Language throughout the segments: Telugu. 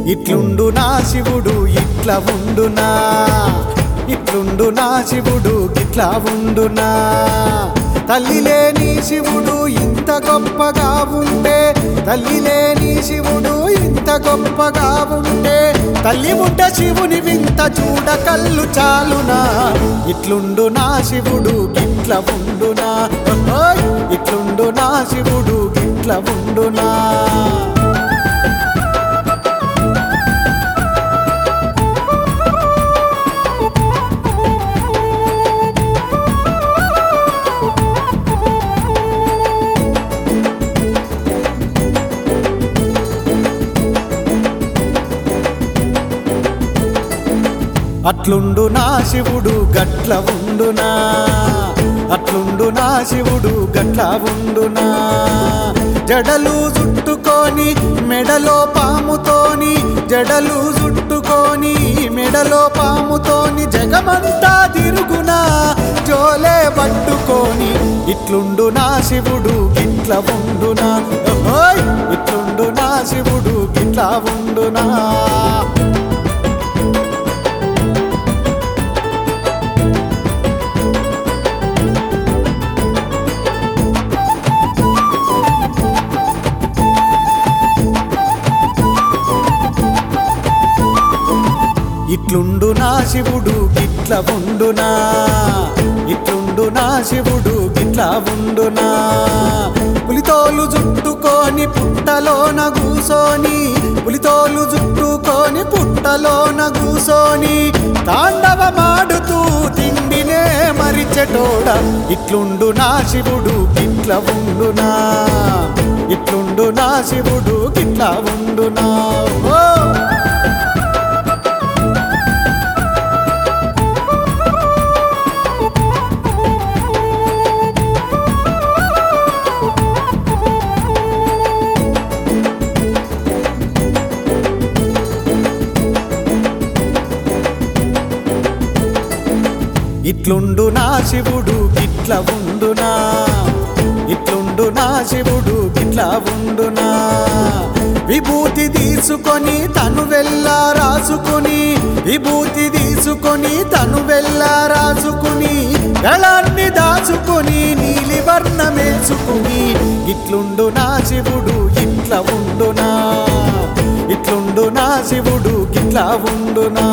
ఇట్లుండు నా శివుడు ఇట్లా ఉండునా ఇట్లుండు నా శివుడు ఇట్లా ఉండునా తల్లి లేని శివుడు ఇంత గొప్పగా ఉండే తల్లి లేని శివుడు ఇంత గొప్పగా ఉండే తల్లి ఉంటే శివుని వింత చూడ కళ్ళు చాలునా ఇట్లుండు నా శివుడు గిట్ల ఉండునా ఓయ్! ఇట్లుండు నా శివుడు గిట్ల ఉండునా అట్లుండు నా శివుడు గట్ల ఉండునా అట్లుండు నా శివుడు గట్ల ఉండునా జడలు చుట్టుకొని మెడలో పాముతోని జడలు చుట్టుకొని మెడలో పాముతోని జగమంతా తిరుగునా జోలే పట్టుకొని ఇట్లుండు నా శివుడు గిట్ల ఉండునా ఓయ్! ఇట్లుండు నా శివుడు గిట్ల ఉండునా ఇట్లుండు నా శివుడు గిట్ల ఉండునా ఇట్లుండు నా శివుడు గిట్ల ఉండునా పులితోలు జుట్టుకొని పుట్టలోన కూసోని పులితోలు జుట్టుకొని పుట్టలోన కూసోని తాండవమాడుతూ తిండినే మరిచెటోడ ఇట్లుండు నా శివుడు గిట్ల ఉండునా ఇట్లుండు నా శివుడు గిట్ల ఉండునా ఓ ఇట్లుండు నా శివుడు గిట్ల ఉండునా ఇట్లుండు నా శివుడు గిట్ల ఉండునా విభూతి తీసుకొని తను వెళ్ళా రాసుకుని విభూతి తీసుకొని తను వెళ్ళా రాసుకుని గళాన్ని దాచుకొని నీలి వర్ణమేసుకుని ఇట్లుండు నా శివుడు ఇట్ల ఉండునా ఇట్లుండు నా శివుడు గిట్ల ఉండునా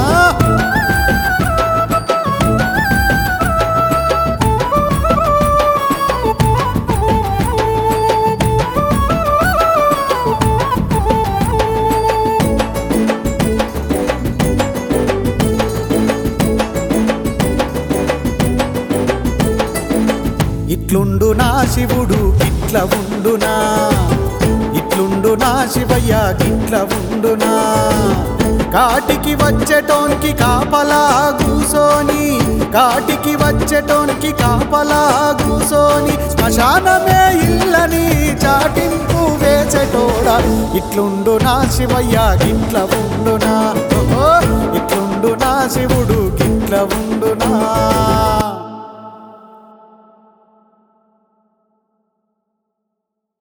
ఇట్లుండు నా శివుడు ఇట్ల ఉండునా ఇట్లుండు నా శివయ్య గిట్ల ఉండునా కాటికి వచ్చేటోనికి కాపలా కూసోని కాటికి వచ్చేటోనికి కాపలా కూసోని శ్మశానమే ఇల్లని చాటింపు వేసేటోడ ఇట్లుండు నా శివయ్య గిట్ల ఉండునా ఓహో, ఇట్లుండు నా శివుడు గిట్ల ఉండునా